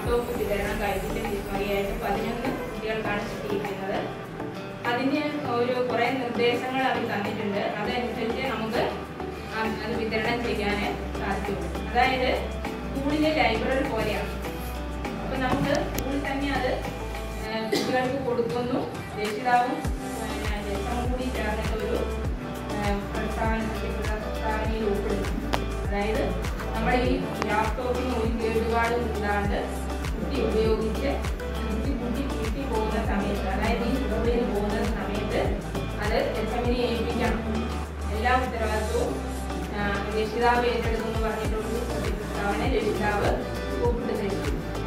Laptop വിതരണം കഴിഞ്ഞിട്ട് വഴിയായിട്ട് പതിനൊന്ന് കുട്ടികൾക്കാണ് കിട്ടിയിരിക്കുന്നത് അതിന് ഒരു കുറേ നിർദ്ദേശങ്ങൾ അവർ തന്നിട്ടുണ്ട് അതനുസരിച്ച് നമുക്ക് ആ അത് വിതരണം ചെയ്യാൻ സാധിക്കും അതായത് സ്കൂളിലെ ലൈബ്രറി പോലെയാണ് അപ്പൊ നമുക്ക് സ്കൂളിൽ തന്നെ അത് ഏഹ്, കുട്ടികൾക്ക് കൊടുക്കുന്നു രക്ഷിതാവും പിന്നെ രക്ഷവും കൂടി ചേർന്നിട്ട് ഒരു ഏഹ്, പ്രസ്താവന പ്രസ്താവനയിൽ ഒപ്പിടുന്നു അതായത് നമ്മുടെ ഈ ലാപ്ടോപ്പിന് ഒരു കേടുപാടും ഇല്ലാണ്ട് കുട്ടി ഉപയോഗിച്ച് കുട്ടി കുട്ടി വീട്ടിൽ പോകുന്ന സമയത്ത് അതായത് ഈ സ്കൂളിൽ പോകുന്ന സമയത്ത് അത് എച്ച് എമ്മിനെ ഏൽപ്പിക്കണം എല്ലാ ഉത്തരവാദിത്വവും ആ, രക്ഷിതാവ് ഏറ്റെടുക്കുന്നു പറഞ്ഞിട്ടുള്ള പ്രസ്താവന രക്ഷിതാവ് ഒപ്പിട്ട് തരും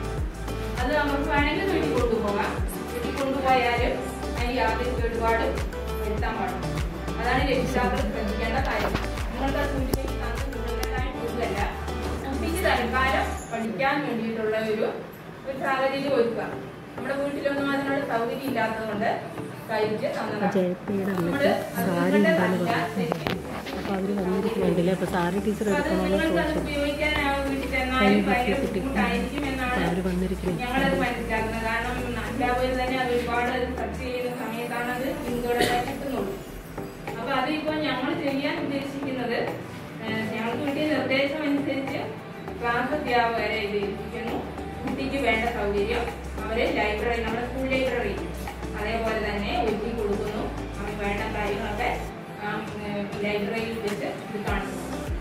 അത് നമുക്ക് വേണമെങ്കിൽ വീട്ടിൽ കൊണ്ടുപോകാം വീട്ടിൽ കൊണ്ടുപോയാലും അതിന് യാതൊരു കേടുപാടും വരുത്താൻ പാടില്ല അതാണ് രക്ഷിതാക്കൾ ശ്രദ്ധിക്കേണ്ട കാര്യം നിങ്ങൾക്ക് അത് വീട്ടിലേക്ക് തന്ന് കൂടുതലായി കൂടുതലല്ല കുട്ടിക്ക് തൽക്കാലം പഠിക്കാൻ വേണ്ടിയിട്ടുള്ള ഒരു ഒരു സാഹചര്യം ഒരുക്കുക നമ്മുടെ വീട്ടിലൊന്നും അതിനുള്ള സൗകര്യം ഇല്ലാത്തതുകൊണ്ട് കഴിച്ച് തന്നതാണ് ജയപ്രിയുടെ നമ്മള് അമ്മയ്ക്ക് അത് സാരി നിങ്ങളുടെ ഉണ്ടെന്ന് നല്ല പറഞ്ഞു ശരിക്കും അപ്പോൾ അവർ വന്നിരിക്കുന്നുണ്ടല്ലേ അപ്പോൾ സാരി ടീച്ചർ അപ്പൊ അത് എടുക്കണമെന്ന് നിങ്ങൾക്ക് അത് ചോദിച്ചു ഉപയോഗിക്കാൻ ആ വീട്ടിൽ കൈ ചെന്നാലും കുത്തി ഭയങ്കര കുത്തി ബുദ്ധിമുട്ടായിരിക്കും അപ്പോൾ എന്നാണ് അവർ വന്നിരിക്കുന്നു ഞങ്ങളത് മനസ്സിലാക്കുന്നത് കാരണം അധ്യാപകർ തന്നെ അത് ഒരുപാട് സെർച്ച് ചെയ്യുന്ന സമയത്താണ് അത് പിന്തുടരാൻ കിട്ടുന്നുള്ളൂ അപ്പൊ അത് ഇപ്പോൾ ഞങ്ങൾ ചെയ്യാൻ ഉദ്ദേശിക്കുന്നത് ഏഹ്, ഞങ്ങൾക്ക് കിട്ടിയ നിർദ്ദേശം അനുസരിച്ച് ക്ലാസ് അധ്യാപകരെ ഇത് ഏൽപ്പിക്കുന്നു കുട്ടിക്ക് വേണ്ട സൗകര്യം അവര് ലൈബ്രറി നമ്മുടെ സ്കൂൾ ലൈബ്രറി അതേപോലെ തന്നെ ഒരുക്കി കൊടുക്കുന്നു അവർക്ക് വേണ്ട കാര്യങ്ങളൊക്കെ ആ, ഏഹ്, ലൈബ്രറിയിൽ വെച്ച് ഇത് കാണിക്കുന്നു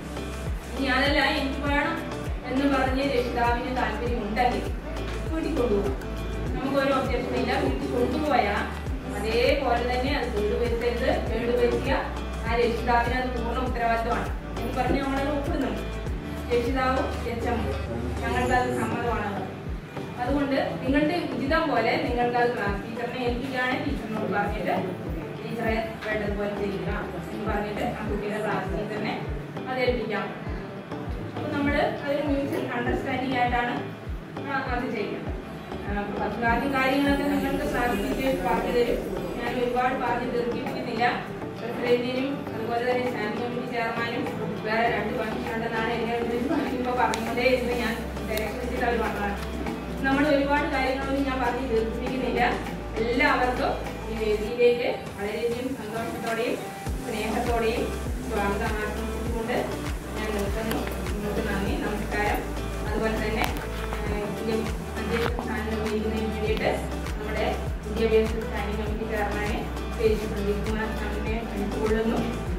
ഇനി അതല്ല എനിക്ക് വേണം എന്ന് പറഞ്ഞ് രക്ഷിതാവിന് താല്പര്യം ഉണ്ടെങ്കിൽ വീട്ടിൽ കൊണ്ടുപോകാം നമുക്കൊരു ഒബ്ജക്ഷൻ ഇല്ല വീട്ടിൽ കൊണ്ടുപോയാൽ അതേപോലെ തന്നെ അത് കേടുവരുത്തരുത് കേടുവരുത്തിയ ആ രക്ഷിതാവിന് അത് പൂർണ്ണ ഉത്തരവാദിത്വമാണ് എന്ന് പറഞ്ഞ് നമ്മളത് ഒപ്പിടുന്നുണ്ട് രക്ഷിതാവും രക്ഷമും ഞങ്ങൾക്ക് അത് സമ്മതമാണ് അതുകൊണ്ട് നിങ്ങളുടെ ഉചിതം പോലെ നിങ്ങൾക്ക് അത് ക്ലാസ് ടീച്ചറിനെ ഏൽപ്പിക്കുകയാണ് ടീച്ചറിനോട് പറഞ്ഞിട്ട് ടീച്ചറെ വേണ്ടതുപോലെ ചെയ്യുക എന്ന് പറഞ്ഞിട്ട് ആ കുട്ടിയുടെ ക്ലാസ് ടീച്ചറിനെ അത് ഏൽപ്പിക്കാം അപ്പൊ നമ്മള് അതൊരു മ്യൂച്വൽ അണ്ടർസ്റ്റാൻഡിംഗ് ആയിട്ടാണ് ആ അത് ചെയ്യുന്നത് ബാക്കി കാര്യങ്ങളൊക്കെ നിങ്ങൾക്ക് ക്ലാസ് ടീച്ചേഴ്സ് പറഞ്ഞു തരും ഞാൻ ഒരുപാട് പറഞ്ഞു തീർക്കിപ്പിക്കുന്നില്ല പ്രസിഡന്റിനും അതുപോലെ തന്നെ സ്റ്റാൻഡിംഗ് കമ്മിറ്റി ചെയർമാനും വേറെ രണ്ട് ഫംഗ്ഷൻ ഉണ്ടെന്നാണ് എന്നെ വിളിക്കുമ്പോൾ പറഞ്ഞതേ എന്ന് ഞാൻ ഡയറക്ടർ അവർ പറഞ്ഞതാണ് നമ്മൾ ഒരുപാട് കാര്യങ്ങളൊന്നും ഞാൻ പറഞ്ഞു തീർപ്പിക്കുന്നില്ല എല്ലാവർക്കും ഈ വേദിയിലേക്ക് വളരെയധികം സന്തോഷത്തോടെയും സ്നേഹത്തോടെയും സ്വാഗതം ആശംസിച്ചുകൊണ്ട് ഞാൻ നിർത്തുന്നു നിങ്ങൾക്ക് നന്ദി നമസ്കാരം അതുപോലെ തന്നെ ഏഹ്, ഈ അധ്യക്ഷ സ്ഥാനം വഹിക്കുന്നതിന് വേണ്ടിയിട്ട് നമ്മുടെ വിദ്യാഭ്യാസ സ്റ്റാൻഡിംഗ് കമ്മിറ്റി ചെയർമാനെ പേജ് പ്രദീപ് കുമാർ സ്വാമിനെ ക്ഷണിച്ചുകൊള്ളുന്നു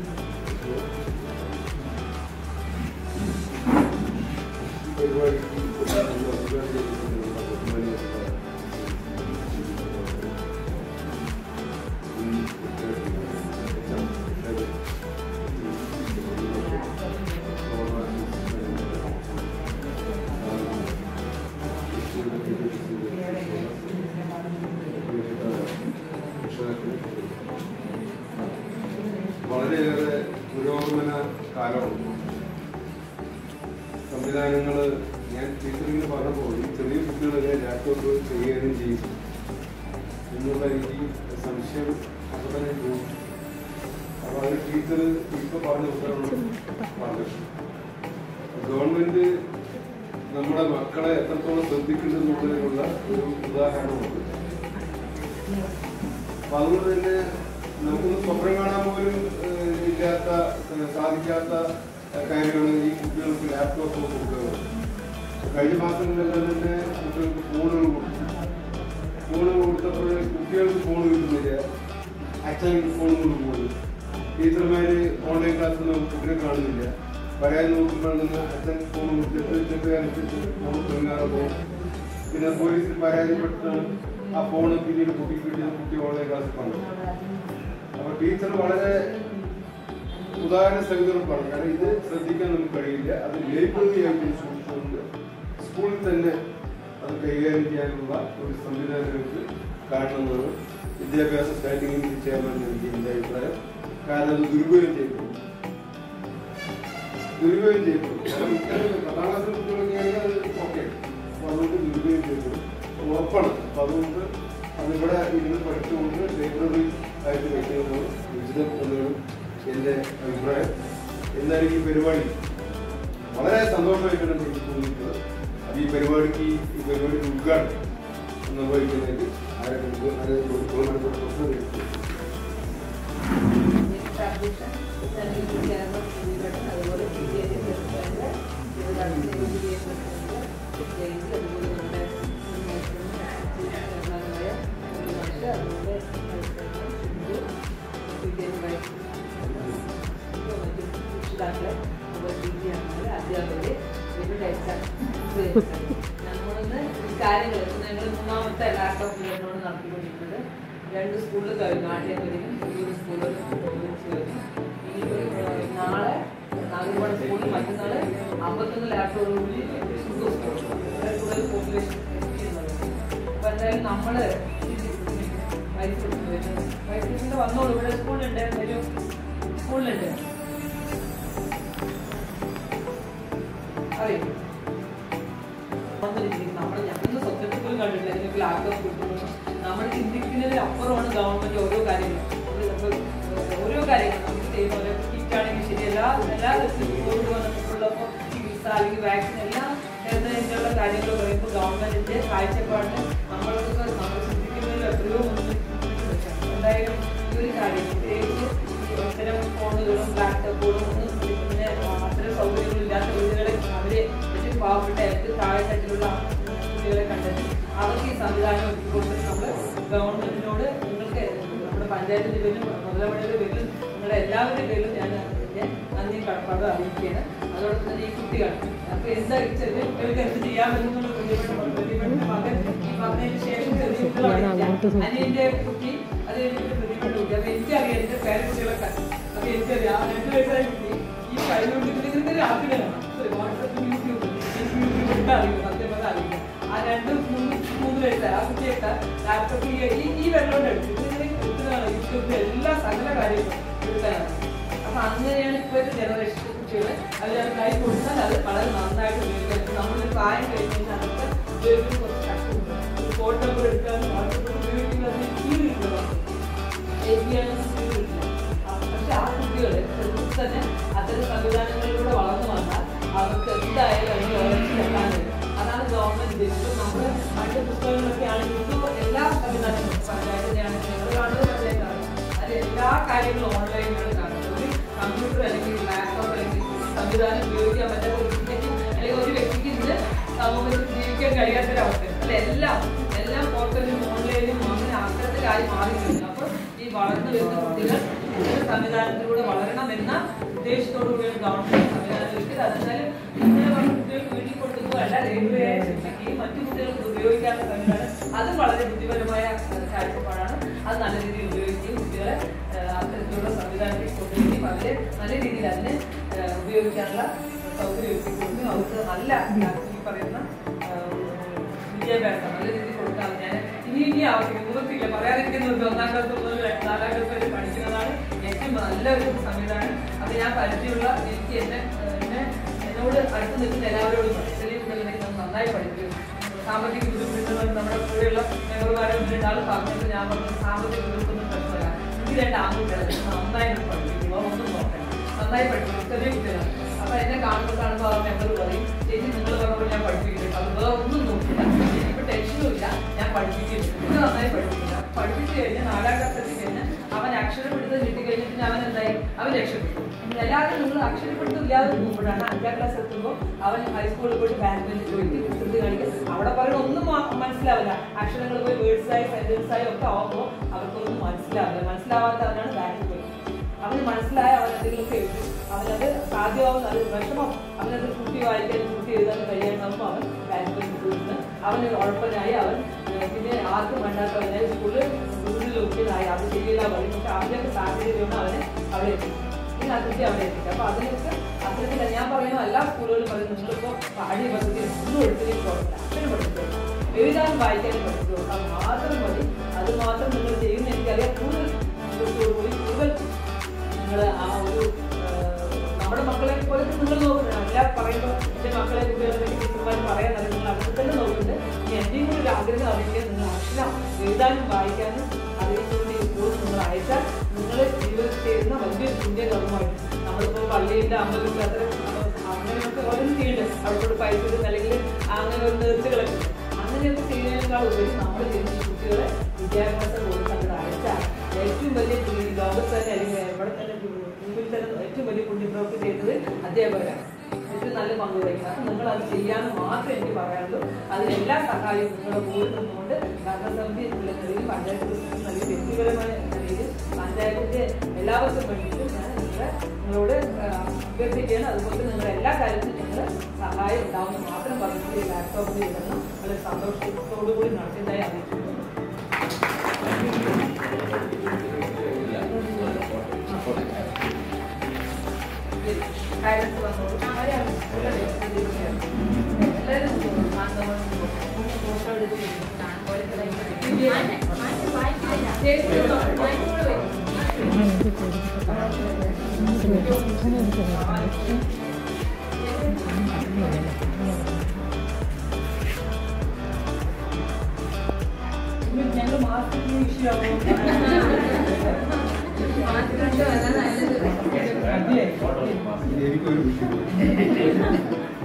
വളരെയേറെ പുരോഗമന കാലമാണ് സംവിധാനങ്ങൾ ഞാൻ ടീച്ചറിന് പറഞ്ഞപ്പോൾ ഈ ചെറിയ കുട്ടികളെ ലാപ്ടോപ്പ് കൈകാര്യം ചെയ്യും എന്നുള്ള എനിക്ക് സംശയം അപ്പോൾ തന്നെ തോന്നി അപ്പോൾ അത് ടീച്ചർ ഇപ്പോൾ പറഞ്ഞ ഉത്തരവാണ് പറഞ്ഞത് ഗവൺമെന്റ് നമ്മുടെ മക്കളെ എത്രത്തോളം ശ്രദ്ധിക്കുന്നുള്ളതിനുള്ള ഒരു ഉദാഹരണമുണ്ട് അപ്പൊ അതുകൊണ്ട് തന്നെ നമുക്കൊന്ന് സ്വപ്നം കാണാൻ പോലും ഏഹ്, ഇല്ലാത്ത ഏഹ്, സാധിക്കാത്ത ഏഹ്, കാര്യമാണ് ഈ കുട്ടികൾക്ക് ലാപ്ടോപ്പ് കൊടുക്കുന്നത് കഴിഞ്ഞ മാസങ്ങളിലെല്ലാം തന്നെ കുട്ടികൾക്ക് ഫോണുകൾ കൊടുത്തു ഫോണ് കൊടുത്തപ്പോൾ കുട്ടികൾക്ക് ഫോൺ കിട്ടുന്നില്ല അച്ഛൻ ഫോൺ കൊടുക്കുമ്പോൾ ടീച്ചർമാര് ഓൺലൈൻ ക്ലാസ് കുട്ടികളെ കാണുന്നില്ല പരാതി നോക്കുമ്പോൾ നിന്ന് അച്ഛൻ ഫോൺ കൊടുത്തിട്ട് ചെറിയ അനുസരിച്ച് ഫോൺ തുടങ്ങാതെ പോകും പിന്നെ പോലീസിൽ പരാതിപ്പെട്ടാണ് ആ ഫോണ് പിന്നീട് കുട്ടിക്ക് കിട്ടിയത് കുട്ടി ഓൺലൈൻ ക്ലാസ്സിൽ പങ്കെടുക്കും അപ്പൊ ടീച്ചർ വളരെ ഉദാഹരണ സഹിതം പറഞ്ഞു കാരണം ഇത് ശ്രദ്ധിക്കാൻ നമുക്ക് കഴിയില്ല അത് ലൈബ്രറി ആയിട്ട് സൂക്ഷിച്ചുകൊണ്ട് സ്കൂളിൽ തന്നെ അത് കൈകാര്യം ചെയ്യാനുള്ള ഒരു സംവിധാനങ്ങൾക്ക് കാരണമെന്നാണ് വിദ്യാഭ്യാസ സ്റ്റാൻഡിംഗ് കമ്മിറ്റി ചെയർമാൻ നൽകിയ എന്റെ അഭിപ്രായം കാരണം അത് ദുരുപയോഗം ചെയ്യപ്പെടും ദുരുപയോഗം ചെയ്യപ്പെടും കാരണം ഇത്തരം പത്താം ക്ലാസ്സിലെ കുട്ടികളൊക്കെ ആണെങ്കിൽ അത് ഓക്കെ അപ്പൊ അതുകൊണ്ട് ദുരുപയോഗം ചെയ്യപ്പെടും അപ്പൊ ഉറപ്പാണ് അപ്പൊ അതുകൊണ്ട് അതിവിടെ ഇരുന്ന് പഠിച്ചുകൊണ്ട് ലൈബ്രറി ആയിട്ട് വെക്കുന്നത് ഉചിതം എന്നാണ് എന്റെ അഭിപ്രായം എന്നാലും ഈ പരിപാടി വളരെ സന്തോഷമായിട്ടാണ് എനിക്ക് തോന്നിയിട്ടുള്ളത് അപ്പൊ ഈ പരിപാടിക്ക് ഈ പരിപാടി ഉദ്ഘാടനം നിർവഹിക്കുന്നതിന് ആരൊക്കെ ഉണ്ട്? ആരെ ബഹുമാനപ്പെട്ട പ്രസിഡന്റ് എടുത്തു. അതുപോലെ പി ടി എ പ്രസിഡന്റ് അധ്യാപകര് ഇവരുടെ നമ്മളൊന്ന് കാര്യങ്ങൾ ഞങ്ങൾ മൂന്നാമത്തെ ലാപ്ടോപ്പ് പീരീഡിനോട് നടത്തിക്കൊണ്ടിരിക്കുന്നത് രണ്ട് സ്കൂളിൽ കഴിഞ്ഞു ആദ്യം കഴിഞ്ഞു ഒരു സ്കൂളിൽ ഇനി ഒരു നാളെ നാലുപാട് സ്കൂളിൽ മറ്റന്നാൾ അമ്പത്തൊന്ന് ലാപ്ടോപ്പ് കൂടി കൂടുതൽ പോപ്പുലേഷൻ അപ്പൊ എന്തായാലും നമ്മള് വൈസ് വൈസ് വന്നോളൂ ഇവിടെ സ്കൂളുണ്ട് ഒരു സ്കൂളിലുണ്ട് അറിയാം നമ്മൾ ഞങ്ങൾ സ്വപ്നത്തിൽ പോലും കണ്ടിട്ടില്ല നിങ്ങൾക്ക് ലാപ്ടോപ്പ് കിട്ടുന്നു നമ്മൾ ചിന്തിക്കുന്നതിന് അപ്പുറമാണ് ഗവൺമെന്റ് ഓരോ കാര്യങ്ങളും നമ്മള് നമ്മള് ഓരോ കാര്യങ്ങളും നമുക്ക് ചെയ്യുന്ന ഓരോ കിറ്റ് ആണെങ്കിൽ ശരി എല്ലാ എല്ലാ കോവിഡ് വന്നിട്ടുള്ളപ്പോൾ ചികിത്സ അല്ലെങ്കിൽ വാക്സിൻ എല്ലാം എന്നതിനുള്ള കാര്യങ്ങൾ പറയുമ്പോൾ ഗവൺമെന്റിന്റെ കാഴ്ചപ്പാടിന് നമ്മളൊക്കെ നമ്മൾ ചിന്തിക്കുന്നതിൽ എത്രയോ മുന്നിൽ എന്തായാലും ഈ ഒരു കാര്യം പ്രത്യേകിച്ച് ഈ ഇത്തരം ഫോണുകളും ലാപ്ടോപ്പുകളും ഒന്നും പിന്നെ അത്തരം സൗകര്യങ്ങളില്ലാത്ത വീടുകളെ അവരെ ഏറ്റവും പാവപ്പെട്ട ഏറ്റവും താഴെത്തട്ടിലുള്ള കുട്ടികളെ കണ്ടെത്തി അവർക്ക് ഈ സംവിധാനം ഒരുക്കിക്കൊണ്ട് നമ്മൾ ഗവൺമെന്റിനോട് നിങ്ങൾക്ക് നമ്മുടെ പഞ്ചായത്തിന്റെ പേരിലും മുതലമണിയുടെ പേരിലും നിങ്ങളുടെ എല്ലാവരുടെ പേരിലും ഞാൻ എൻ്റെ നന്ദി കടപ്പാട് അറിയിക്കുകയാണ് അതോടൊപ്പം തന്നെ ഈ കുട്ടികൾ അപ്പൊ എന്താ ഈ ചെറിയ കുട്ടികൾക്ക് എന്ത് ചെയ്യാമെന്നുള്ള പ്രതിപക്ഷ പ്രതിപക്ഷ മകൻ ഈ പറഞ്ഞതിന് ശേഷം ചെറിയ കുട്ടികളാണ് അനിയന്റെ കുട്ടി അത് കഴിഞ്ഞിട്ട് പ്രതിപക്ഷ കുട്ടി അപ്പൊ എനിക്കറിയാം എന്റെ പേരക്കുട്ടികളൊക്കെ അപ്പൊ എനിക്കറിയാം ആ രണ്ട് വയസ്സായ കുട്ടി ഈ കൈകൊണ്ട് ഇതിന്റെ ആഗ്രഹമാണ് വാട്സപ്പ് യൂട്യൂബ് എനിക്ക് യൂട്യൂബ് ഒക്കെ അറിയില്ല സത്യം പറഞ്ഞാൽ അറിയില്ല ആ രണ്ട് മൂന്ന് മൂന്ന് വയസ്സായ ആ കുട്ടിയൊക്കെ ലാപ്ടോപ്പ് ഈ ഈ വെള്ളം എടുത്ത് ഇതിങ്ങനെ എടുക്കുന്നതാണ് യൂട്യൂബിൽ എല്ലാ സകല കാര്യങ്ങളും എടുക്കാനാണ് അപ്പൊ അങ്ങനെയാണ് ഇപ്പോഴത്തെ ജനറേഷൻ കുട്ടികൾ അതിലത് കൈ കൊടുത്താൽ അത് വളരെ നന്നായിട്ട് ഉപയോഗിക്കാം നമ്മളൊരു പ്രായം കഴിഞ്ഞാൽ അതൊക്കെ ഉപയോഗിക്കുന്ന കുറച്ച് കഷ്ടമുണ്ട് ഒരു ഫോട്ടോ നമ്പർ എടുക്കാനും വാട്സപ്പ് ഉപയോഗിക്കുന്നത് തീർന്നിട്ടുള്ളതാണ് പക്ഷെ ആ കുട്ടികൾ ചെറുപ്പത്തിൽ തന്നെ അത്തരം സംവിധാനങ്ങളിലൂടെ വളർന്നു വന്നാൽ അവർക്ക് എന്തായാലും അതിന് വളർച്ചയെത്താൻ കഴിയും അതാണ് ഗവൺമെന്റ് ഉദ്ദേശിച്ചത് നമ്മൾ മറ്റ് പുസ്തകങ്ങളൊക്കെ ആണെങ്കിൽ ഇപ്പോൾ എല്ലാ സംവിധാനങ്ങളും പഞ്ചായത്തിന്റെ ആണെങ്കിൽ ഞങ്ങൾ കാണുന്നത് പഞ്ചായത്താണ് അത് എല്ലാ കാര്യങ്ങളും ഓൺലൈനിലാണ് കാണുന്നത് ഒരു കമ്പ്യൂട്ടർ അല്ലെങ്കിൽ ലാപ്ടോപ്പ് അല്ലെങ്കിൽ സംവിധാനം ഉപയോഗിക്കാൻ പറ്റാത്ത ഒരു വ്യക്തിക്ക് അല്ലെങ്കിൽ ഒരു വ്യക്തിക്ക് ഇന്ന് സമൂഹത്തിൽ ജീവിക്കാൻ കഴിയാത്തൊരവസ്ഥ അല്ലെ എല്ലാം എല്ലാം പോർട്ടലും ഓൺലൈനിലും അങ്ങനെ അത്തരത്തിലായി മാറി കഴിഞ്ഞു അപ്പോൾ ഈ വളർന്നു വരുന്ന കുട്ടികൾ ഇത്തരം സംവിധാനത്തിലൂടെ വളരണം എന്ന ഉദ്ദേശത്തോടു കൂടിയാണ് ഗവൺമെന്റ് സംവിധാനം ഒരുക്കിയത് അതെന്നാലും ഇങ്ങനെ പറഞ്ഞ കുട്ടികൾക്ക് വീട്ടിൽ കൊടുക്കുന്നതല്ല റെയിൽവേ ശിക്ഷയ്ക്ക് മറ്റു കുട്ടികൾക്ക് ഉപയോഗിക്കാത്ത സംവിധാനം അതും വളരെ ബുദ്ധിപരമായ ഏഹ്, കാഴ്ചപ്പാടാണ് അത് നല്ല രീതിയിൽ ഉപയോഗിക്കുകയും കുട്ടികളെ ഏഹ്, അത്തരത്തിലുള്ള സംവിധാനത്തിൽ കൊണ്ടുവരികയും അവരെ നല്ല രീതിയിൽ അതിനെ ഏഹ്, ഉപയോഗിക്കാനുള്ള സൗകര്യം ഒരുക്കിക്കൊടുക്കും അവർക്ക് നല്ല ഈ പറയുന്ന ഏഹ്, വിദ്യാഭ്യാസം നല്ല രീതിയിൽ കൊടുക്കാൻ ഞാൻ ഇനി ഇനി ആവശ്യം നിവൃത്തിയില്ല പറയാതിരിക്കുന്നത് ഒന്നാം ക്ലാസ് മുതൽ നാലാം ക്ലാസ് വരെ പഠിക്കുന്നതാണ് ഏറ്റവും നല്ലൊരു സംവിധാനം അത് ഞാൻ പരിചയമുള്ള എനിക്ക് എന്നെ ഏഹ്, എന്നെ എന്നോട് അടുത്ത് നിൽക്കുന്ന എല്ലാവരോടും പറയും. ചെറിയ കുട്ടികളുണ്ടെങ്കിൽ നമ്മൾ നന്നായി പഠിക്കും സാമ്പത്തിക ബുദ്ധിമുട്ടുന്നവർ നമ്മുടെ കൂടെയുള്ള മെമ്പർമാരെ രണ്ടാൾ പറഞ്ഞിട്ട് ഞാൻ പറഞ്ഞു സാമ്പത്തിക ബുദ്ധിമുട്ടൊന്നും പ്രശ്നമില്ല എനിക്ക് രണ്ട് ആൺകുട്ടികളെ നന്നായി പഠിപ്പിക്കുക ഒന്നും നോക്കണം നന്നായി പഠിപ്പിക്കും ചെറിയ കുട്ടികളാണ് അപ്പൊ എന്നെ കാണുമ്പോൾ കാണുമ്പോൾ ആ മെമ്പർ പറയും ചേച്ചി നിങ്ങൾ പറഞ്ഞപ്പോൾ ഞാൻ പഠിപ്പിക്കില്ല അത് വേറെ ഒന്നും നോക്കില്ല എനിക്കിപ്പോ ടെൻഷനും ഇല്ല ഞാൻ പഠിപ്പിക്കില്ല ഇത് നന്നായി പഠിപ്പിക്കില്ല പഠിപ്പിച്ചു കഴിഞ്ഞാൽ നാലാം ക്ലാസ് എത്തി കഴിഞ്ഞാൽ അവൻ അക്ഷരപ്പെടുത്തൽ കിട്ടി കഴിഞ്ഞിട്ട് അവൻ എന്തായി അവൻ രക്ഷപ്പെട്ടു എല്ലാവരും നിങ്ങൾ അക്ഷരപ്പെടുത്തൽ ഇല്ലാതെ പോകുമ്പോഴാണ് അഞ്ചാം ക്ലാസ് എത്തുമ്പോൾ അവൻ ഹൈസ്കൂളിൽ പോയിട്ട് ബാഡ്മിന്റൺ പോയിട്ട് കുസൃതി കളിക്കും അവിടെ പറയുന്ന ഒന്നും മാ- മനസ്സിലാവില്ല അക്ഷരങ്ങൾ പോയി വേർഡ്സ് ആയി സെന്റൻസ് ആയി ഒക്കെ ആവുമ്പോൾ അവർക്കൊന്നും മനസ്സിലാവില്ല മനസ്സിലാവാത്തവനാണ് ബാങ്കിൽ പോയി അവന് മനസ്സിലായ അവൻ എന്തെങ്കിലുമൊക്കെ എഴുതും അവനത് സാധ്യമാവുന്ന അത് വിഷമം അവനത് കുട്ടി വായിക്കാൻ കുട്ടി എഴുതാൻ കഴിയാണ്ടാവുമ്പോൾ അവൻ ബാങ്കിൽ പോയിരുന്നു അവന് ഉഴപ്പനായി അവൻ ഏഹ്, പിന്നെ ആർക്കും വേണ്ടാത്തവനായി സ്കൂളിൽ ഗുരുവിലൊക്കെയായി അത് ശരിയില്ല പറയും പക്ഷെ അവൻ്റെ സാഹചര്യമാണ് അവനെ അവിടെ എത്തി ഈ അതിർത്തി അവിടെ എത്തിക്കുക അപ്പൊ അതിനൊക്കെ അത്തരത്തില്ല ഞാൻ പറയുന്ന എല്ലാ സ്കൂളുകളും പറയും നിങ്ങളിപ്പോ പാഠ്യ പദ്ധതി ഒന്നും എടുത്തിലേക്ക് പോകില്ല അക്ഷരം പഠിപ്പിച്ചു എഴുതാനും വായിക്കാനും പഠിച്ചു അത് മാത്രം മതി അത് മാത്രം നിങ്ങൾ ചെയ്യുന്ന എനിക്കറിയാം കൂടുതൽ ഇൻട്രസ്റ്റോട് കൂടി കൂടുതൽ നിങ്ങൾ ആ ഒരു ഏഹ്, നമ്മുടെ മക്കളെ പോലെ നിങ്ങൾ നോക്കുന്നുണ്ട് അല്ല പറയുമ്പോൾ എന്റെ മക്കളെ കുട്ടികളെ ടീച്ചർമാർ പറയാൻ നിങ്ങൾ അങ്ങനെ തന്നെ നോക്കുന്നുണ്ട് ഇനി എന്റെയും കൂടി ഒരു ആഗ്രഹം അറിയിക്കാൻ നിങ്ങൾ അക്ഷരം എഴുതാനും വായിക്കാനും അതിനെക്കൊണ്ട് ഈ കോഴ്സ് നിങ്ങൾ അയച്ചാൽ നിങ്ങൾ ജീവിതത്തിൽ ചെയ്യുന്ന വലിയൊരു പുണ്യകർമ്മമായിട്ട് നമ്മളിപ്പോൾ പള്ളിയുടെ അമ്പലത്തിൽ അത്ര അങ്ങനെയൊക്കെ ഓരോന്നും ചെയ്യുന്നുണ്ട് അവർക്കോട് പൈസ ഇടുന്ന അല്ലെങ്കിൽ അങ്ങനെ ഒരു നേർച്ചകളൊക്കെ ഉണ്ട്. അങ്ങനെയൊക്കെ ചെയ്യുന്നതിനേക്കാൾ ഉപരി നമ്മൾ ചെയ്യുന്ന ഈ കുട്ടികളെ വിദ്യാഭ്യാസം കൊടുക്കുന്നത് അയച്ചാൽ ഏറ്റവും വലിയ ഈ ലോകത്ത് തന്നെ അല്ലെങ്കിൽ ഇവിടെ തന്നെ മുമ്പിൽ തന്നെ ഏറ്റവും വലിയ പുണ്യപ്രവൃത്തി ചെയ്യുന്നത് അധ്യാപകരാണ് ഏറ്റവും നല്ല പങ്ക് വഹിക്കുന്നത് അപ്പം നിങ്ങൾ അത് ചെയ്യാമെന്ന് മാത്രമേ എനിക്ക് പറയാനുള്ളൂ അതിന് എല്ലാ സഹായവും നിങ്ങളുടെ കൂടെ നിന്നുകൊണ്ട് ഭരണസമിതി എന്നുള്ള നിലയിൽ പഞ്ചായത്ത് പ്രസിഡന്റ് നിലയിൽ വ്യക്തിപരമായ നിലയിൽ പഞ്ചായത്തിന്റെ എല്ലാവർക്കും വേണ്ടിയിട്ടും ഞാൻ നിങ്ങളെ നിങ്ങളോട് ആ, അഭ്യർത്ഥിക്കുകയാണ് അതുകൊണ്ട് നിങ്ങളുടെ എല്ലാ കാര്യത്തിലും നിങ്ങൾ സഹായം ഉണ്ടാവുമെന്ന് മാത്രം പറഞ്ഞിട്ട് ഈ ലാപ്ടോപ്പിൽ ഇടുന്ന വളരെ സന്തോഷത്തോടു കൂടി നടത്തിയതായി അറിയിക്കുന്നു കാര്യത്തിൽ വന്നോളൂ അവരെ എല്ലാവരും ഫോട്ടോ എടുത്ത് ഞങ്ങൾ മാസ്ക് ഇഷ്യൂ എനിക്കൊരു വിഷയം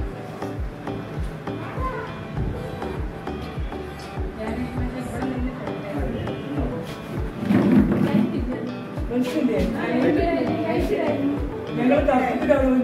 ഞങ്ങൾ തർക്കത്തിലാണ്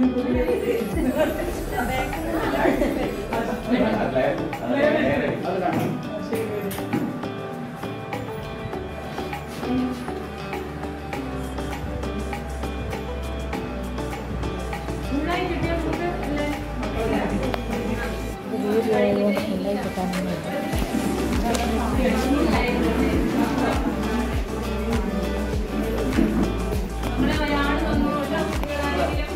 നമ്മളെ ഒരാൾ വന്നോട്ട് കുട്ടികളാണെങ്കിലും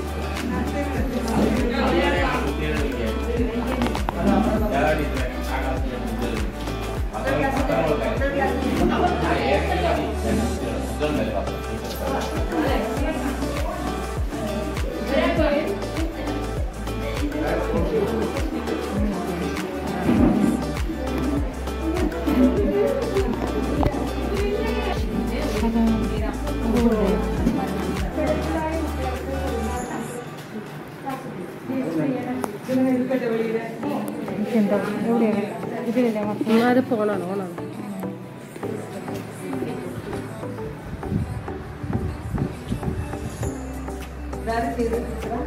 എടുക്കട്ടെ വെളിയിലെ എന്താ എവിടെയാണ് ഇതിലല്ലേ അത് ഫോണാണ് ഓണാണ് ഇതാരും ചെയ്ത്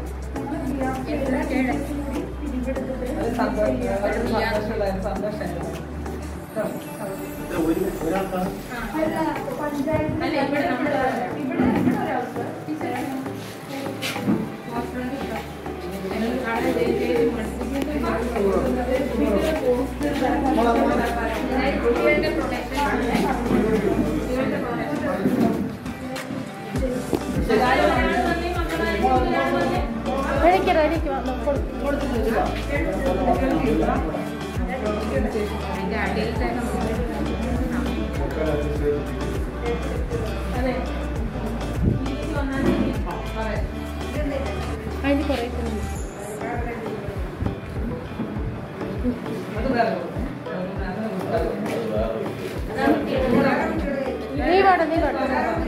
അത് സന്തോഷം വളരെ സന്തോഷമുള്ള സന്തോഷമായിരുന്നു അല്ല ഇവിടെ നമ്മള് കുട്ടികളുടെ പ്രൊട്ടക്ഷൻ കുട്ടികളുടെ പ്രൊട്ടക്ഷൻ ഒഴിക്കറ ഒഴിക്കുക അതിന്റെ അടിയിൽ തന്നെ അതെ ഇരുപത്തി ഒന്നാം തീയതി പറയാം അതിന് കുറേ അത് വേറെ നീ പാട നീ പാട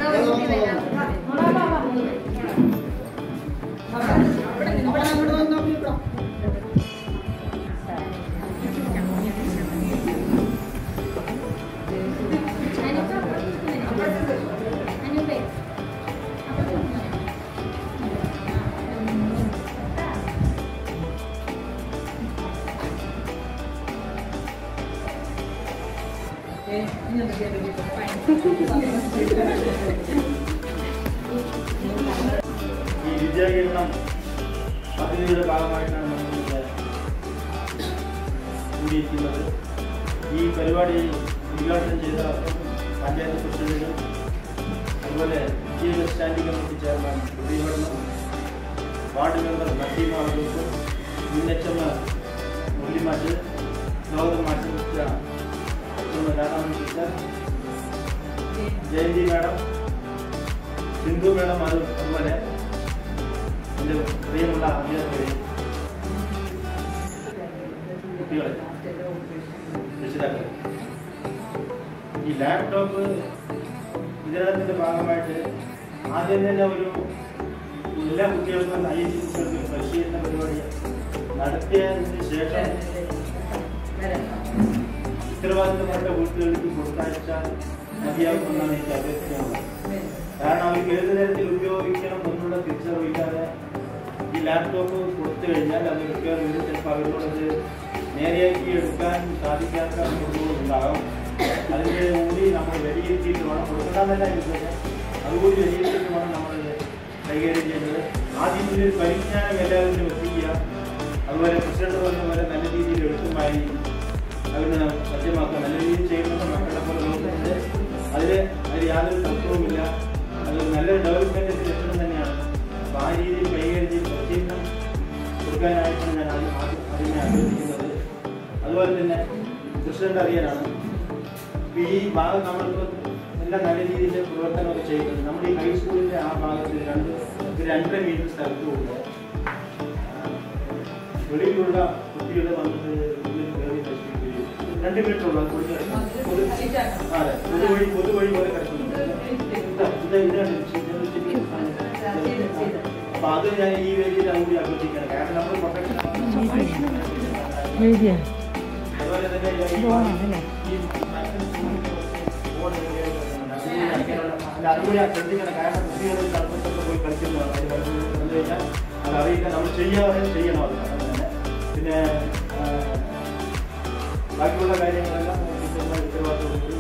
ഈ വിദ്യാകിരണം പദ്ധതിയുടെ ഭാഗമായിട്ടാണ് നമ്മൾ ഇവിടെ കൂടിയിരിക്കുന്നത് ഈ പരിപാടി ഉദ്ഘാടനം ചെയ്ത പഞ്ചായത്ത് പ്രസിഡന്റുകൾ അതുപോലെ വിദ്യാഭ്യാസ standing committee chairman Udayavarma ward member Naseema അവർക്ക് മുന്നച്ചമ്മ മുരളിമാറ്റ് ഗൗതം മാറ്റ് രാധാമൻ teacher Jayanthi madam Sindhu madam അത് അതുപോലെ എൻ്റെ പ്രിയമുള്ള അഭിനേത്രി കുട്ടികളെ രക്ഷിതാക്കളെ ഈ ലാപ്ടോപ്പ് വിതരണത്തിൻ്റെ ഭാഗമായിട്ട് ആദ്യം തന്നെ ഒരു എല്ലാ കുട്ടികൾക്കും ഐ ടി കുട്ടികൾക്ക് പരിശീലന പരിപാടി നടത്തിയതിന് ശേഷം ഉത്തരവാദിത്തപ്പെട്ട വീട്ടുകളിലേക്ക് കൊടുത്തയച്ചാൽ മതിയാകുമെന്നാണ് എനിക്ക് അഭ്യർത്ഥിക്കുന്നത് കാരണം അവർക്ക് ഏത് തരത്തിൽ ഉപയോഗിക്കണം എന്നുള്ള തിരിച്ചറിവില്ലാതെ ഈ ലാപ്ടോപ്പ് കൊടുത്തു കഴിഞ്ഞാൽ അത് റിപ്പയർ ചെയ്ത് ചിലപ്പോൾ അവരോടത് നേരെയാക്കി എടുക്കാൻ സാധിക്കാത്ത ഉണ്ടാകാം അതിൻ്റെ കൂടി നമ്മൾ വിലയിരുത്തിയിട്ട് വേണം കൊടുക്കണമെന്നല്ല എനിക്ക് അതുകൂടി വിലയിരുത്തിയിട്ട് വേണം നമ്മൾ കൈകാര്യം ചെയ്യുന്നത് ആദ്യം ഇതിലൊരു പരിജ്ഞാനം എല്ലാവരും എത്തിക്കുക അതുപോലെ പ്രസിഡന്റ് പറഞ്ഞ പോലെ നല്ല രീതിയിൽ എഴുത്തുമായി അതിന് സജ്ജമാക്കുക നല്ല രീതിയിൽ ചെയ്യുന്നത് മക്കളെ പോലെ നോക്കുന്നുണ്ട് അതിൽ അതിൽ യാതൊരു തത്വവുമില്ല അത് നല്ലൊരു ഡെവലപ്മെന്റിന്റെ ലക്ഷണം തന്നെയാണ് അപ്പൊ ആ രീതിയിൽ കൈകാര്യം ചെയ്ത് പരിശീലനം കൊടുക്കാനായിട്ടാണ് ഞാൻ ആദ്യം ആദ്യം അതിനെ അഭ്യർത്ഥിക്കുന്നത് അതുപോലെ തന്നെ പ്രസിഡന്റ് അറിയാനാണ് ഇപ്പൊ ഈ ഭാഗം നമ്മളിപ്പോൾ എല്ലാം നല്ല രീതിയിൽ പ്രവർത്തനമൊക്കെ ചെയ്യുന്നുണ്ട് നമ്മുടെ ഈ ഹൈസ്കൂളിന്റെ ആ ഭാഗത്ത് രണ്ട് ഒരു രണ്ടര മീറ്റർ സ്ഥലത്തുകൊണ്ട് വെളിയിലുള്ള കുട്ടികൾ വന്നിട്ട് ഉള്ളിൽ കയറി നശിപ്പിക്കുകയും രണ്ട് മീറ്റർ ഉള്ള പൊതു അതെ പൊതുവഴി പൊതുവഴി പോലെ കിടക്കുന്നുണ്ട് ഇതാ, ഇതാ, ഇതാണ് ചെയ്തത്. അപ്പൊ അത് ഞാൻ ഈ വേദിയിൽ അതുകൂടി അഭ്യർത്ഥിക്കണം കാരണം നമ്മൾ പ്രൊട്ടക്ഷൻ എഴുതിയാ അതുപോലെ തന്നെ ഈ ഇതാണല്ലേ? ഈ മത്സ്യം ബോർഡ് ഉപയോഗിക്കുന്നുണ്ട്. അല്ല, അതുകൂടി ആ ശ്രദ്ധിക്കണം കാരണം കുട്ടികൾ തണുപ്പത്തൊക്കെ പോയി കളിക്കുന്നതാണ് അത് വന്നു കഴിഞ്ഞാൽ അത് അറിയില്ല നമ്മൾ ചെയ്യാതെ ചെയ്യണം അത് അങ്ങനെ തന്നെ പിന്നെ ആ, ബാക്കിയുള്ള കാര്യങ്ങളെല്ലാം ടീച്ചർമാർ ഉത്തരവാദിത്തം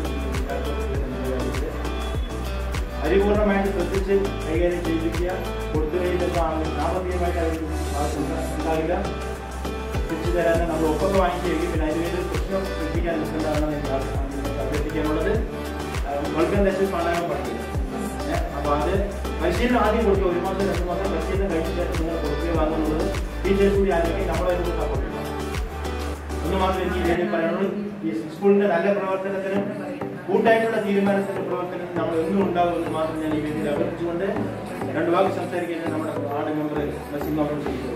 പരിപൂർണമായിട്ട് ശ്രദ്ധിച്ച് കൈകാര്യം ചെയ്യിപ്പിക്കുക കൊടുത്തു കഴിഞ്ഞാൽ സാമ്പത്തികമായിട്ട് അവർക്ക് ഉണ്ടാവില്ല തിരിച്ചു തരാൻ നമ്മൾ ഒപ്പം വാങ്ങിക്കുകയും പിന്നെ അതിനുവേണ്ടി പ്രശ്നം സൃഷ്ടിക്കാൻ നിൽക്കുന്നതാണ് എനിക്ക് അഭ്യർത്ഥിക്കാനുള്ളത് വൾക്കം ലക്ഷം പണയം പഠിക്കുന്നത് അപ്പോൾ അത് പരിശീലനം ആദ്യം കൊടുക്കുക ഒരു മാസം രണ്ട് മാസം പരിശീലനം കഴിഞ്ഞ ശേഷം നിങ്ങൾ കൊടുക്കുക വാങ്ങുന്നത് ടീച്ചേഴ്സ് കൂടി ആണെങ്കിൽ നമ്മളതിന് സപ്പോർട്ട് ചെയ്യണം ഒന്ന് മാത്രം എനിക്ക് വേണ്ടി പറയാനുള്ളൂ ഈ സ്കൂളിന്റെ നല്ല പ്രവർത്തനത്തിന് കൂട്ടായിട്ടുള്ള തീരുമാനത്തിന്റെ പ്രവർത്തനത്തിന് നമ്മൾ എന്നും ഉണ്ടാവുമെന്ന് മാത്രം ഞാൻ ഈ വേദിയിൽ അഭ്യർത്ഥിച്ചുകൊണ്ട് രണ്ട് വാക്ക് സംസാരിക്കുന്നത് നമ്മുടെ വാർഡ് മെമ്പർ നസീം അവരോട് ചെയ്യുന്നു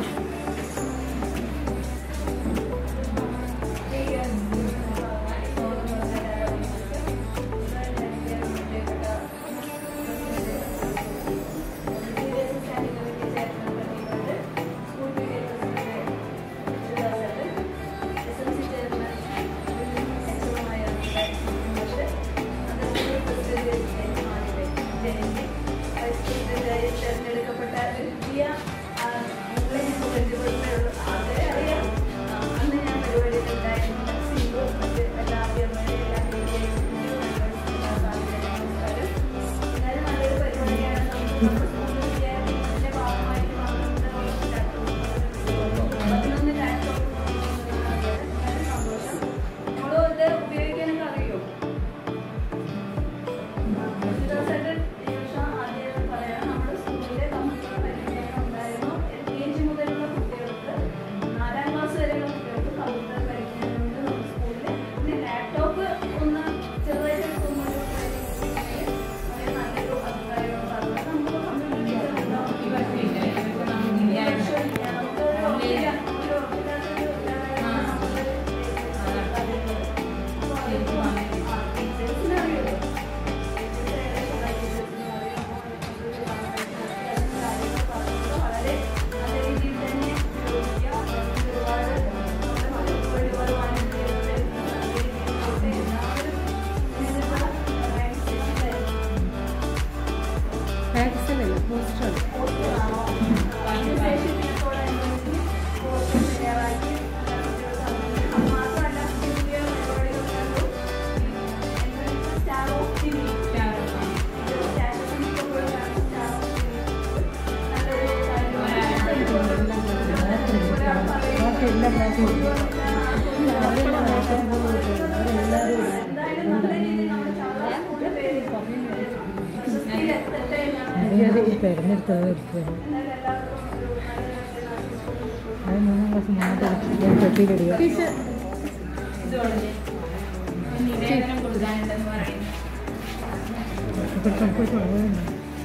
തെരഞ്ഞെടുക്കപ്പെട്ട വ്യക്തിയ നിങ്ങളെ ഞാൻ പരിചയപ്പെടുത്തുള്ളൂ ആദ്യമേ അറിയാം ആ, അന്ന് ഞാൻ പരിപാടിയിൽ ഉണ്ടായിരുന്നു സിംഗു മറ്റ് എല്ലാ അഭ്യർത്ഥനയും എല്ലാ നമസ്കാരം എന്നാലും നല്ലൊരു പരിപാടിയാണ് നമുക്ക് നമ്മുടെ സ്കൂൾ വിദ്യാർത്ഥികളുടെ ഭാഗമായിട്ട് പതിനൊന്ന് ലാപ്ടോപ്പ് സന്തോഷം നമ്മളും ഇത് ഉപയോഗിക്കാനൊക്കെ അറിയോ ദിവസമായിട്ട് ഈ വർഷം ആദ്യം പറയാം നമ്മുടെ സ്കൂളിലെ കമ്പ്യൂട്ടർ പരിശീലനം ഉണ്ടായിരുന്നു എൽ കെ ജി മുതലുള്ള കുട്ടികൾക്ക് നാലാം ക്ലാസ് വരെയുള്ള കുട്ടികൾക്ക് കമ്പ്യൂട്ടർ പരിശീലനം ഉണ്ട് നമ്മുടെ സ്കൂളിൽ പിന്നെ ലാപ്ടോപ്പ് ഒന്ന് ചെറുതായിട്ട് എടുക്കുമ്പോൾ വളരെ നല്ലൊരു അഭിപ്രായമാണ് പറഞ്ഞത് നമുക്ക് കമ്പ്യൂട്ടർ ടീച്ചർ ഉണ്ടാവും ഈ വർഷം ഇല്ല. ഈ വർഷം ഇല്ല. നമുക്ക് ഒരു ഉറപ്പില്ല. ഒരു ഉറപ്പില്ലാത്തൊരു ഇതാണ് നമ്മുടെ കാര്യങ്ങൾ. അപ്പോൾ അതിപ്പോൾ ആ ടീച്ചേഴ്സിനെ അറിയുള്ളൂ വളരെ നല്ല രീതിയിൽ തന്നെ ഉപയോഗിക്കുക ഒരുപാട് നമ്മുടെ മക്കൾക്ക് വേണ്ടി ഒരുപാട് വാങ്ങിക്കുന്നത് നല്ല രീതിയിൽ പോട്ടെ എല്ലാവരും ഇതിനുള്ള ടാക്സിലല്ല പോസ്റ്റർ ബാക്കി എല്ലാ പ്രാവശ്യവും എന്തായാലും നല്ല രീതിയിൽ നമ്മുടെ ചാവറ സ്കൂളിന്റെ പേര് പ്രശസ്തിയിലെത്തട്ടെ എന്നാണ് അറിയാതെ തിരഞ്ഞെടുത്തത് എടുത്തത് എന്നാലും എല്ലാവർക്കും ഒരു നല്ല അത് മൂന്നാം ക്ലാസ് മാത്രം പെട്ടിയിലിടുക നിവേദനം കൊടുക്കാനുണ്ടെന്ന് പറയുന്നു കൊടുക്കണം കൊടുക്കണം അതുതന്നെ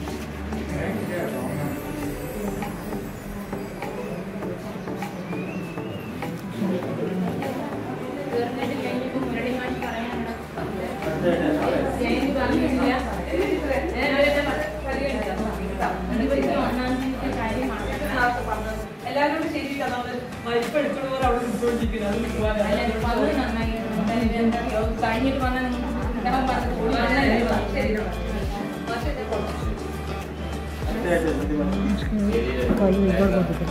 തീർന്നിട്ട് കഴിഞ്ഞപ്പോൾ മുരളി മാഷ് പറയാനുണ്ട് ജയന്തി പറഞ്ഞിട്ടില്ല ഞാൻ അവരുടെ പരിഗണിക്കാം ഒന്നാം തീയതി കാര്യം മാത്രം എല്ലാവരും ശരിയില്ല നമ്മൾ ഇപ്പൊ എടുക്കണവർ അവിടെ വിട്ടുകൊണ്ടിരിക്കുന്നത് അത് അല്ല, ഇപ്പൊ അത് പോകാൻ നന്നായി. എന്തായാലും ഇതെന്താ കഴിഞ്ഞിട്ട് വന്ന സങ്കടം പറഞ്ഞത് കൂടുതലല്ലേ ശരി അടുത്തതായിട്ട് എന്ത് പറഞ്ഞു? കൈ ഇവിടെ കൊടുക്കണം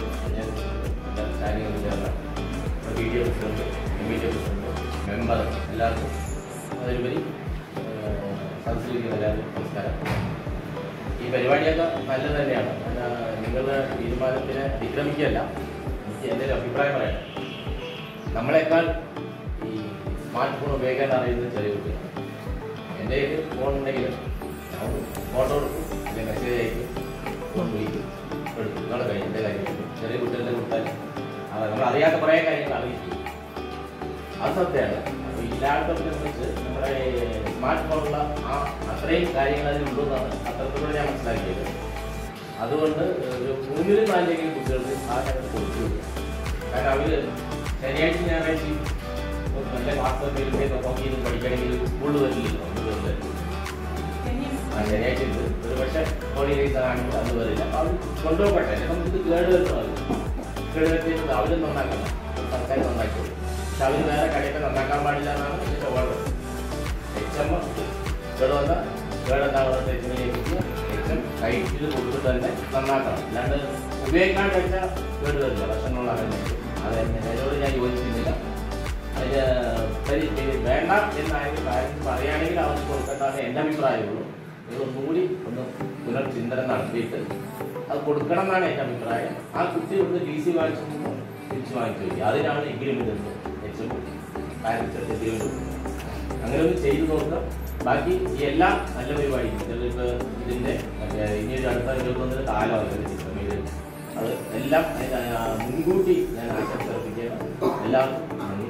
video president media president member എല്ലാവർക്കും അതിലുപരി സദസ്സിലിരിക്കുന്ന എല്ലാവരും നമസ്കാരം ഈ പരിപാടിയൊക്കെ നല്ലത് തന്നെയാണ് എന്നാൽ നിങ്ങളുടെ തീരുമാനത്തിനെ അതിക്രമിക്കുകയല്ല എനിക്ക് എൻ്റെ ഒരു അഭിപ്രായം പറയണം നമ്മളെക്കാൾ ഈ സ്മാർട്ട് ഫോൺ ഉപയോഗിക്കാൻ അറിയുന്നത് ചെറിയ കുട്ടികളാണ് എൻ്റെ കയ്യിൽ ഫോൺ ഉണ്ടെങ്കിൽ ഞാൻ ഫോട്ടോ എടുക്കും അല്ലെങ്കിൽ മെസ്സേജ് അയക്കും ഫോൺ വിളിക്കും എടുക്കും ഇതാണ് കാര്യം എൻ്റെ കാര്യം ചെറിയ കുട്ടികളുടെ കൊടുത്താൽ അത് നമ്മൾ അറിയാത്ത കുറേ കാര്യങ്ങൾ അറിയിക്കും അത് സത്യമാണ് അപ്പോൾ ഈ ലാപ്ടോപ്പിനെ കുറിച്ച് നമ്മുടെ സ്മാർട്ട് ഫോണുള്ള ആ അത്രയും കാര്യങ്ങൾ അതിലുണ്ടെന്നാണ് അത്തരത്തിലൂടെ ഞാൻ മനസ്സിലാക്കിയത് അതുകൊണ്ട് ഒരു മൂന്നിലും നാലിലെങ്കിലും കുട്ടികൾക്ക് ആ കാര്യം കൊടുത്തു വിടുക. കാരണം അവർ ശനിയാഴ്ച ഞായറാഴ്ച നല്ല ക്ലാസ് എന്തെങ്കിലും നോക്കിയിരുന്ന് പഠിക്കണമെങ്കിൽ സ്കൂളിൽ വരില്ലല്ലോ ഒന്ന് വരില്ലല്ലോ ആ ശനിയാഴ്ച ഉണ്ട് ഒരു പക്ഷേ ഹോളിഡേയ്സ് ആണെങ്കിൽ അത് വരില്ല അപ്പോൾ അത് കൊണ്ടുപോകട്ടെ നമുക്ക് ഇത് കേട് വരുന്നത് കേട് വരുത്തിയിട്ട് അവർ നന്നാക്കണം സർക്കാർ നന്നാക്കിയത് പക്ഷെ അവർ വേറെ കടയൊക്കെ നന്നാക്കാൻ പാടില്ല എന്നാണ് എൻ്റെ ഓർഡർ എച്ച് എം കേട് വന്ന കേടെന്താവുന്ന തെറ്റിലേക്ക് എച്ച് എം കൈറ്റിൽ കൊടുത്തിട്ട് തന്നെ നന്നാക്കണം അല്ലാണ്ട് ഉപയോഗിക്കാണ്ട് വെച്ചാൽ കേട് വരില്ല ഭക്ഷണമുള്ള അങ്ങനെ അത് എന്നോട് ഞാൻ യോജിക്കുന്നില്ല അതിന് പരി ഇത് വേണ്ട എന്നായാലും കാര്യം പറയുകയാണെങ്കിൽ അവർക്ക് കൊടുക്കേണ്ടതാണ് എൻ്റെ അഭിപ്രായമുള്ളൂ ഇത് ഒന്നുകൂടി ഒന്ന് പുനർചിന്തനം നടത്തിയിട്ട് അത് കൊടുക്കണം എന്നാണ് എൻ്റെ അഭിപ്രായം ആ കുട്ടി ഇവിടുന്ന് ടി സി വാങ്ങിച്ചു തിരിച്ചു വാങ്ങിച്ചു വയ്ക്കുക അതിനാണ് എഗ്രിമെൻ്റ് ഉണ്ട് എച്ച് പാരൻസ് എഗ്രിമെൻ്റ് അങ്ങനെ ഒന്ന് ചെയ്തു നോക്കുക ബാക്കി ഈ എല്ലാ നല്ല പരിപാടിയും ചിലപ്പോൾ ഇതിൻ്റെ മറ്റേ ഇനി ഒരു അടുത്ത ഇരുപത്തൊന്നിന് കാലമാണ് ചിത്രമീത് അത് എല്ലാം അതിന് ആ മുൻകൂട്ടി ഞാൻ ആശംസ അർപ്പിക്കുകയാണ് എല്ലാവർക്കും നന്ദി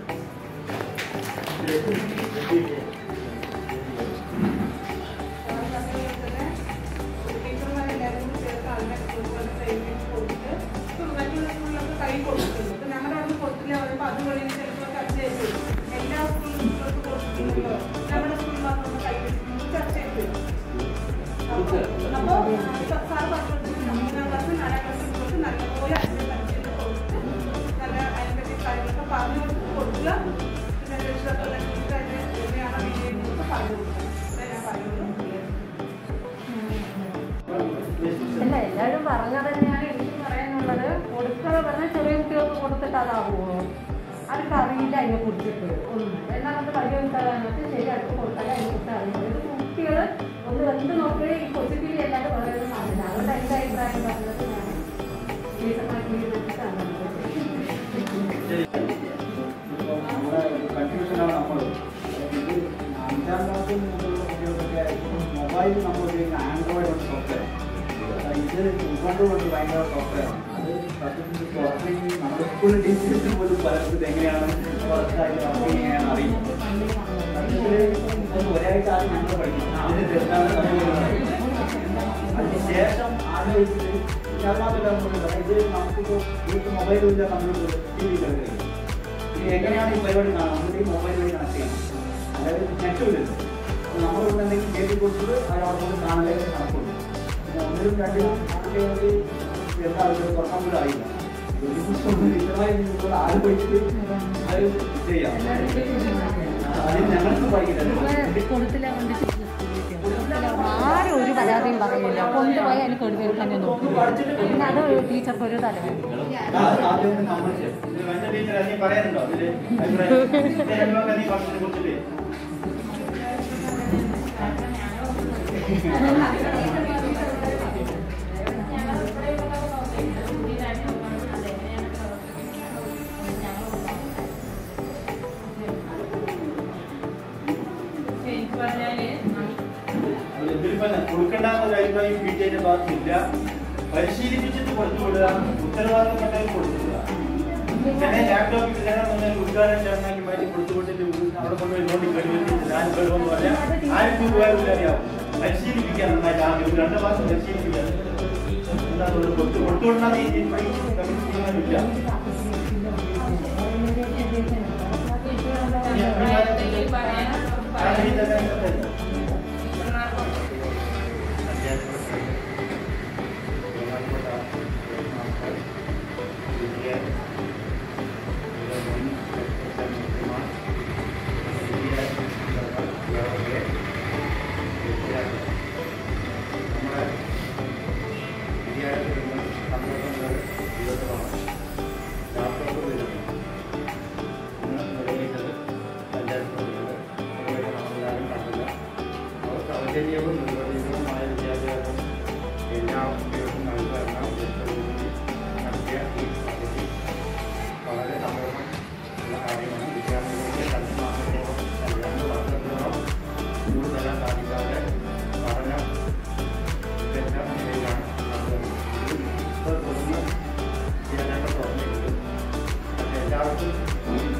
അല്ല എല്ലാവരും പറഞ്ഞത് തന്നെയാണ് എനിക്ക് പറയാനുള്ളത് കൊടുക്കുക പറഞ്ഞാൽ ചെറിയ കുട്ടികൾക്ക് കൊടുത്തിട്ട് അതാവുമോ അവർക്ക് അറിയില്ല അതിനെ കുറിച്ചിട്ട് ഒന്നും എന്നാൽ അത് വലിയ കുട്ടികളാണെന്ന് ശരി അടുത്ത് കൊടുത്താലേ അതിനെ കുറിച്ച് അറിയുള്ളൂ ഇത് കുട്ടികൾ ഒന്ന് എന്ത് നോക്കി ഈ പോസിറ്റീവ് അല്ലാതെ പറയുന്നത് മാറില്ല അതുകൊണ്ട് എൻ്റെ അഭിപ്രായം പറഞ്ഞത് ഞാൻ ടീച്ചർമാർക്ക് വെച്ചിട്ടാണ് നമ്മുടെ കൺഫ്യൂഷനാണ് നമ്മൾ ഇത് അഞ്ചാം ക്ലാസ്സിൽ മുതലുള്ള കുട്ടികൾക്കൊക്കെ മൊബൈൽ നമ്മൾ ഉപയോഗിക്കുന്ന ആൻഡ്രോയിഡ് ഒരു സോഫ്റ്റ്വെയർ ഇത് ഉൾക്കൊണ്ടുകൊണ്ട് ഭയങ്കര സോഫ്റ്റ്വെയർ അത് സത്യത്തിൽ പുറത്തേക്ക് നമ്മുടെ സ്കൂളിൽ ടീച്ചേഴ്സിന് പോലും പലർക്കും ഇത് എങ്ങനെയാണ് പുറത്തായിട്ട് വർക്ക് ചെയ്യാൻ അറിയും സത്യത്തിൽ ഇത് ഒരാഴ്ച ആദ്യം ഞങ്ങൾ പഠിക്കും അതിന് തെറ്റാണ് സംഭവിക്കുന്നത് അതിനുശേഷം ആലോചിച്ചിട്ട് അതിനകത്ത് നമ്മൾ ഇത് നമുക്കിപ്പോൾ വീട്ടിൽ മൊബൈലും ഇല്ല കമ്പ്യൂട്ടർ ടി വി കളിക്കുന്നത് ഇത് എങ്ങനെയാണ് ഈ പരിപാടി കാണുന്നത് നമ്മൾ ഈ മൊബൈൽ വഴി കണക്ട് ചെയ്യണം അതായത് നെറ്റ് ഇല്ലല്ലോ അപ്പോൾ നമ്മൾ ഇവിടെ എന്തെങ്കിലും കയറ്റി കൊടുത്തത് അയാളോട് കൊണ്ട് കാണലേ നടക്കുള്ളൂ പിന്നെ ഒന്നിലും രണ്ടിലും കുട്ടികൾക്ക് എന്താ അവർക്ക് തുറക്കാൻ പോലും അറിയില്ല ഇതിനെക്കുറിച്ചൊന്ന് വിശദമായി നിങ്ങൾ ആലോചിച്ചിട്ട് അത് ചെയ്യാം അതിന് ഞങ്ങൾക്ക് പഠിക്കില്ല കൊടുത്തില്ല ആരും ഒരു പരാതിയും പറയില്ല കൊണ്ടുപോയി എനിക്ക് ഒരു പേര് തന്നെ നോക്കും പിന്നെ അത് ടീച്ചർക്ക് ഒരു തലവേദന ആദ്യം ഒന്ന് സമ്മതിച്ചു ഇത് വേണ്ട ടീച്ചർ നീ പറയാനുണ്ടോ അതില് അഭിപ്രായം ഇതിന്റെ അനുഭവം നീ പറഞ്ഞതിനെ കുറിച്ചിട്ട് എനിക്ക് പറഞ്ഞാല് അത് ഇതിലിപ്പോ കൊടുക്കേണ്ട ഒരു അഭിപ്രായം പി ടി എന്റെ ഭാഗത്തില്ല പരിശീലിപ്പിച്ചിട്ട് കൊടുത്തു വിടുക ഉത്തരവാദിത്തപ്പെട്ടവർ കൊടുത്തു വിടുക പിന്നെ ലാപ്ടോപ്പിൽ ചെല്ലണമെന്ന് ഉദ്ഘാടനം ചേർന്നാക്കി മാറ്റി കൊടുത്തു വിട്ടിട്ട് അവിടെ കൊണ്ടുപോയി നോട്ടി കഴിവിട്ട് ഞാൻ കഴിവെന്ന് പറഞ്ഞാൽ ആയിരത്തി രൂപ അറിയാവും പരിശീലിപ്പിക്കാൻ നന്നായിട്ട് ആദ്യം ഒരു രണ്ട് മാസം പരിശീലിപ്പിക്കാൻ എന്താ കൊടുത്തു കൊടുത്തു വിടണം ഈ തീരുമാനമില്ല എന്തെങ്കിലും പറയാൻ ആ രീതി തന്നെ പറയാൻ ബഹുമാനപ്പെട്ട എല്ലാവർക്കും